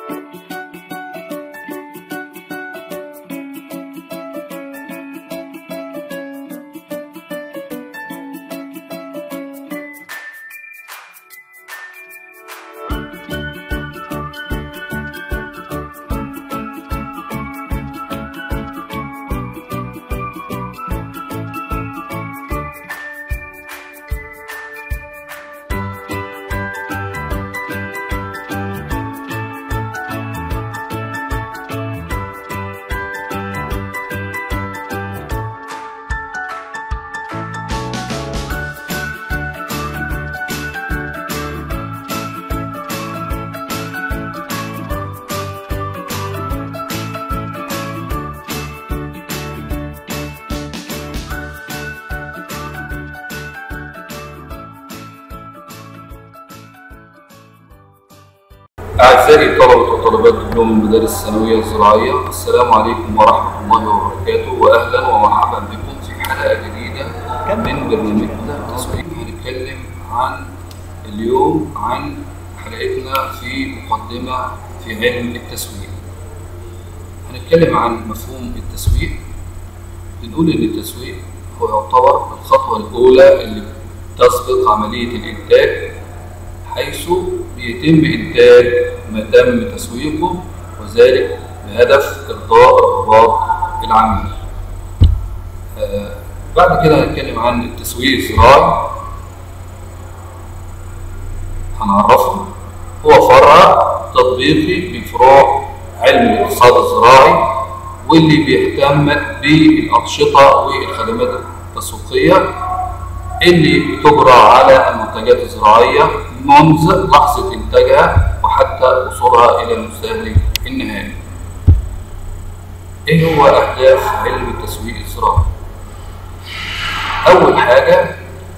أعزائي طلبة وطالبات دبلوم المدارس الثانوية الزراعية السلام عليكم ورحمة الله وبركاته وأهلا ومرحبا بكم في حلقة جديدة من برنامجنا التسويق هنتكلم عن اليوم عن حلقتنا في مقدمة في علم التسويق هنتكلم عن مفهوم التسويق بنقول إن التسويق هو يعتبر الخطوة الأولى اللي تسبق عملية الإنتاج حيث بيتم إنتاج ما تم تسويقه وذلك بهدف إرضاء رغبات العميل. آه بعد كده هنتكلم عن التسويق الزراعي هنعرفه هو فرع تطبيقي من فروع علم الاقتصاد الزراعي واللي بيهتم بالأنشطة والخدمات التسويقية اللي بتجرى على المنتجات الزراعية منذ لحظة إنتاجها وحتى وصولها إلى المستهلك النهائي. إيه هو أهداف علم التسويق الزراعي؟ أول حاجة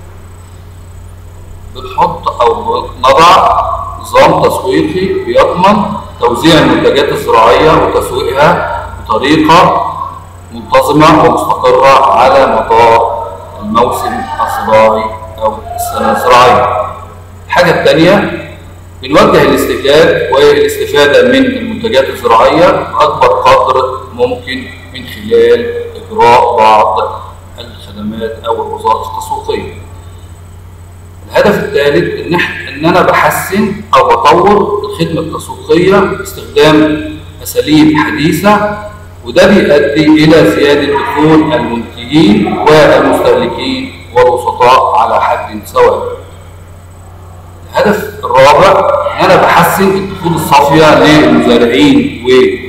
بنحط أو نضع نظام تسويقي بيضمن توزيع المنتجات الزراعية وتسويقها بطريقة منتظمة ومستقرة على مدار الموسم الزراعي أو السنة الزراعية. الحاجة الثانية بنوجه الاستهلاك والاستفادة من المنتجات الزراعية بأكبر قدر ممكن من خلال إجراء بعض الخدمات أو الوظائف التسويقية. الهدف الثالث إن إن أنا بحسن أو بطور الخدمة التسويقية باستخدام أساليب حديثة وده بيؤدي إلى زيادة دخول المنتجين والمستهلكين والوسطاء على حد سواء. الهدف الرابع ان انا بحسن الدخول الصافيه للمزارعين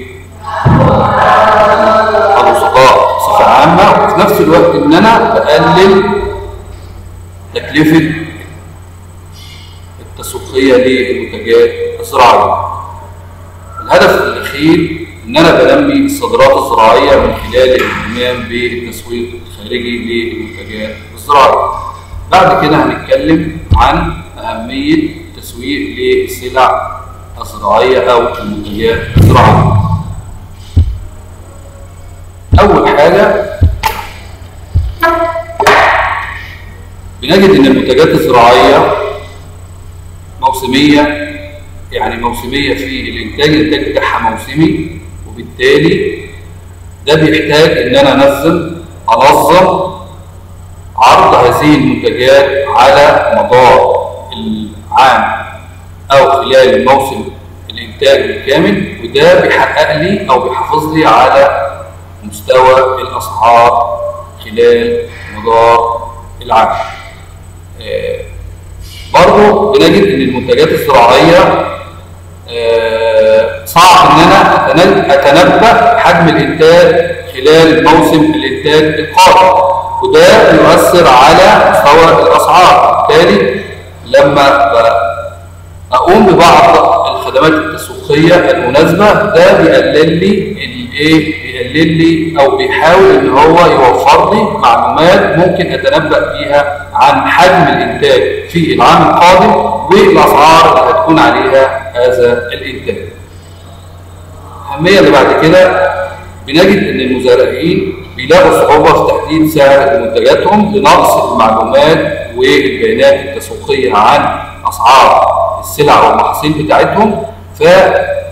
والوسطاء بصفه عامه وفي نفس الوقت ان انا بقلل تكلفه التسويقيه للمنتجات الزراعيه. الهدف الاخير ان انا بنمي الصادرات الزراعيه من خلال الاهتمام بالتسويق الخارجي للمنتجات الزراعيه. بعد كده هنتكلم عن أهمية التسويق للسلع الزراعية أو المنتجات الزراعية. أول حاجة بنجد إن المنتجات الزراعية موسمية يعني موسمية في الإنتاج، الإنتاج بتاعها موسمي وبالتالي ده بيحتاج إن أنا أنظم أنظم عرض هذه المنتجات على مدار العام او خلال الموسم الانتاج الكامل وده بيحقق لي او بيحافظ لي على مستوى الاسعار خلال مدار العام. آه برضه بنجد ان المنتجات الزراعيه آه صعب ان انا اتنبا حجم الانتاج خلال موسم الانتاج القادم وده يؤثر على مستوى الاسعار بالتالي لما اقوم ببعض الخدمات التسويقيه المناسبه ده بيقلل لي الايه بيقلل لي او بيحاول ان هو يوفر لي معلومات ممكن اتنبا بيها عن حجم الانتاج في العام القادم والاسعار اللي هتكون عليها هذا الانتاج. الاهميه اللي بعد كده بنجد ان المزارعين بيلاقوا صعوبه في تحديد سعر منتجاتهم لنقص المعلومات والبيانات التسويقيه عن اسعار السلع والمحاصيل بتاعتهم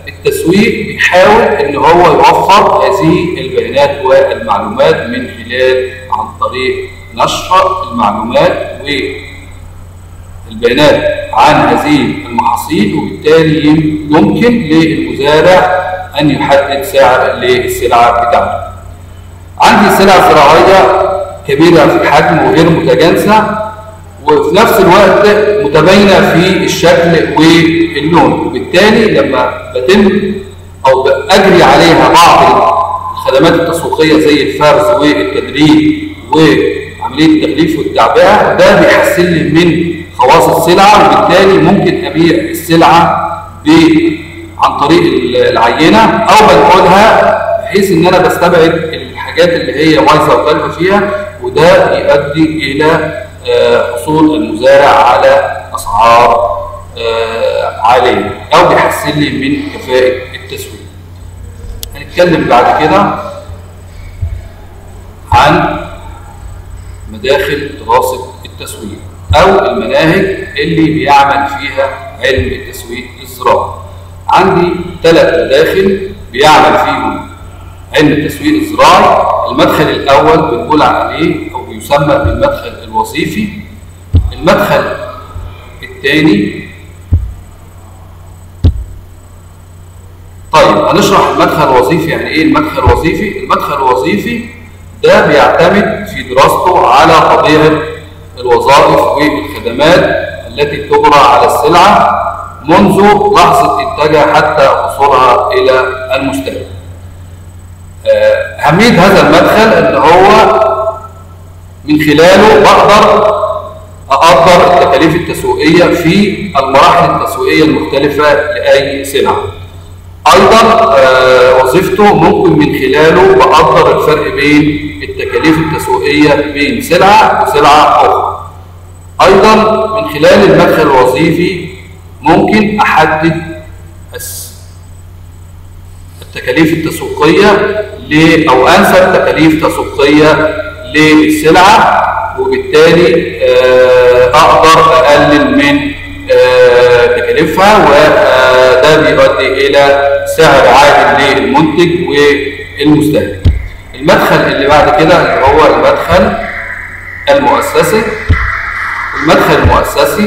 التسويق بيحاول ان هو يوفر هذه البيانات والمعلومات من خلال عن طريق نشر المعلومات والبيانات عن هذه المحاصيل وبالتالي يمكن للمزارع ان يحدد سعر للسلعه بتاعته. عندي سلع زراعيه كبيره في الحجم وغير متجانسه وفي نفس الوقت متباينه في الشكل واللون وبالتالي لما بتم او باجري عليها بعض الخدمات التسويقيه زي الفرز والتدريب وعمليه التغليف والتعبئه ده بيحسن لي من خواص السلعه وبالتالي ممكن ابيع السلعه ب عن طريق العينه او بنقولها بحيث ان انا بستبعد الحاجات اللي هي بايظه وغالبه فيها وده يؤدي الى حصول المزارع على اسعار عاليه او بيحسن لي من كفاءه التسويق. هنتكلم بعد كده عن مداخل دراسه التسويق او المناهج اللي بيعمل فيها علم التسويق الزراعي. عندي ثلاث مداخل بيعمل فيهم علم التسويق الزراعي المدخل الاول بنقول عليه او يسمى بالمدخل الوظيفي المدخل الثاني طيب هنشرح المدخل الوظيفي يعني ايه المدخل الوظيفي المدخل الوظيفي ده بيعتمد في دراسته على طبيعه الوظائف والخدمات التي تجرى على السلعه منذ لحظه انتاجها حتى وصولها الى المستهلك اهميه هذا المدخل ان هو من خلاله بقدر اقدر التكاليف التسويقيه في المراحل التسويقيه المختلفه لاي سلعه. ايضا وظيفته ممكن من خلاله بقدر الفرق بين التكاليف التسويقيه بين سلعه وسلعه اخرى. ايضا من خلال المدخل الوظيفي ممكن احدد التكاليف التسويقيه او انسب تكاليف تسويقيه للسلعة وبالتالي أقدر أقلل من تكاليفها وده بيؤدي إلى سعر عادل للمنتج والمستهلك. المدخل اللي بعد كده اللي هو المدخل المؤسسي المدخل المؤسسي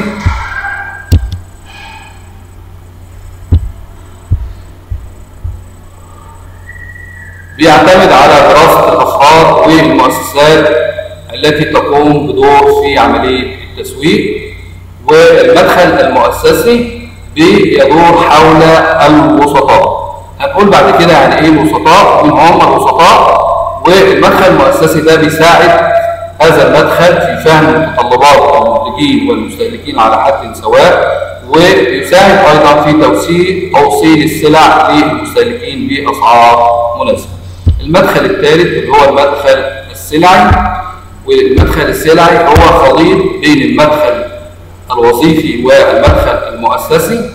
بيعتمد على دراسة الأفراد والمؤسسات التي تقوم بدور في عملية التسويق والمدخل المؤسسي بيدور حول الوسطاء هنقول بعد كده يعني ايه الوسطاء مين هم الوسطاء والمدخل المؤسسي ده بيساعد هذا المدخل في فهم متطلبات المنتجين والمستهلكين على حد سواء ويساعد ايضا في توصيل توصيل السلع للمستهلكين باسعار مناسبه المدخل الثالث اللي هو المدخل السلعي والمدخل السلعي هو خليط بين المدخل الوظيفي والمدخل المؤسسي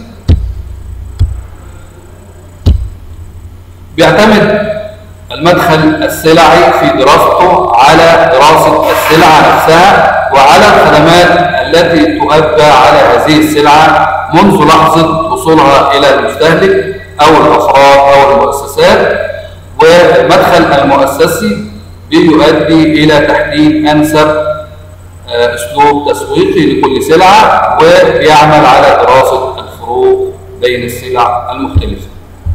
بيعتمد المدخل السلعي في دراسته على دراسة السلعة نفسها وعلى الخدمات التي تؤدى على هذه السلعة منذ لحظة وصولها إلى المستهلك أو الأفراد أو المؤسسات والمدخل المؤسسي بيؤدي إلى تحديد أنسب أسلوب تسويقي لكل سلعة وبيعمل على دراسة الفروق بين السلع المختلفة.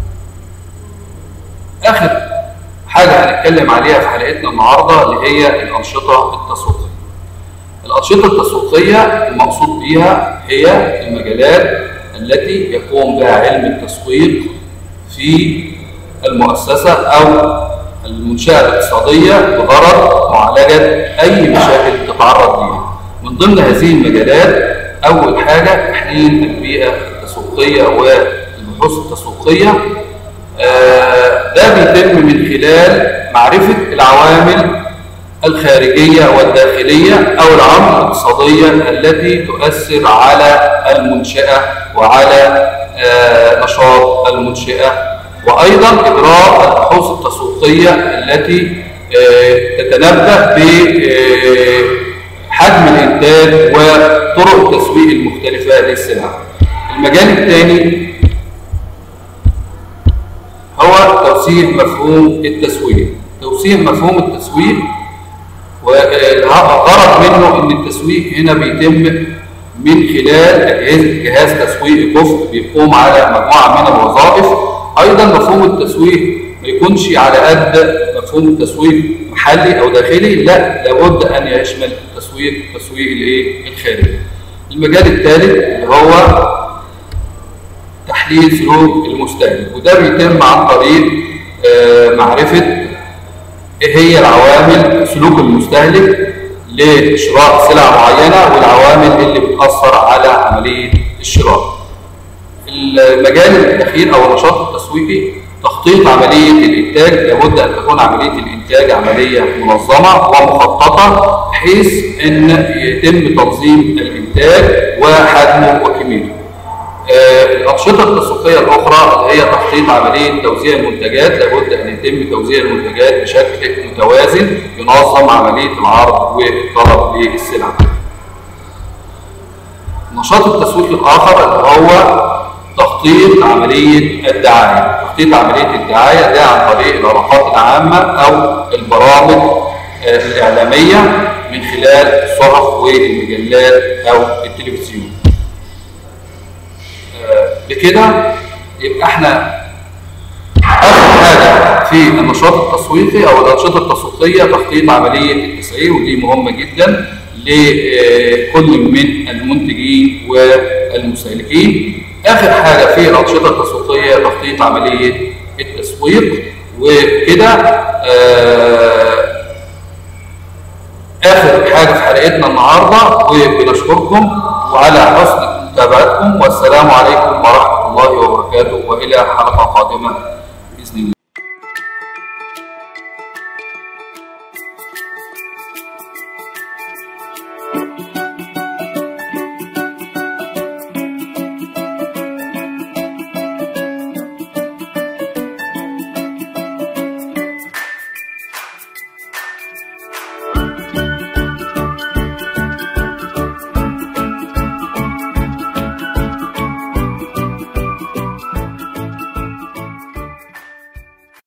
آخر حاجة هنتكلم عليها في حلقتنا النهاردة اللي هي الأنشطة التسويقية. الأنشطة التسويقية المقصود بها هي المجالات التي يقوم بها علم التسويق في المؤسسة أو المنشأة الاقتصادية بغرض معالجة أي مشاكل تتعرض لها. من ضمن هذه المجالات أول حاجة تحليل البيئة التسويقية والبحوث التسويقية ده بيتم من خلال معرفة العوامل الخارجية والداخلية أو العوامل الاقتصادية التي تؤثر على المنشأة وعلى نشاط المنشأة وأيضا إجراء البحوث التسويقية التي تتنبأ بحجم الإنتاج وطرق التسويق المختلفة للسلع. المجال الثاني توسيع مفهوم التسويق توسيع مفهوم التسويق والغرض منه ان التسويق هنا بيتم من خلال اجهزه جهاز تسويق كفء بيقوم على مجموعه من الوظائف ايضا مفهوم التسويق ما يكونش على قد مفهوم التسويق محلي او داخلي لا لابد ان يشمل التسويق التسويق الايه الخارجي المجال الثالث اللي هو تحليل سلوك المستهلك وده بيتم عن طريق آه، معرفه ايه هي العوامل سلوك المستهلك لشراء سلع معينه والعوامل اللي بتاثر على عمليه الشراء. المجال الاخير او النشاط التسويقي تخطيط عمليه الانتاج لابد ان تكون عمليه الانتاج عمليه منظمه ومخططه بحيث ان يتم تنظيم الانتاج وحجمه وكميته. آه، الأنشطة التسويقية الأخرى اللي هي تخطيط عملية توزيع المنتجات لابد أن يتم توزيع المنتجات بشكل متوازن ينظم عملية العرض والطلب للسلع. النشاط التسويقي الآخر اللي هو تخطيط عملية الدعاية، تخطيط عملية الدعاية ده عن طريق العلاقات العامة أو البرامج آه، الإعلامية من خلال الصحف والمجلات أو التلفزيون. بكده يبقى احنا اخر حاجه في النشاط التسويقي او الانشطه التسويقيه تخطيط عمليه التسعير ودي مهمه جدا لكل من المنتجين والمستهلكين اخر حاجه في الانشطه التسويقيه تخطيط عمليه التسويق وكده آه، اخر حاجه في حلقتنا النهارده وبنشكركم وعلى حسن متابعتكم والسلام عليكم ورحمه الله وبركاته والى حلقه قادمه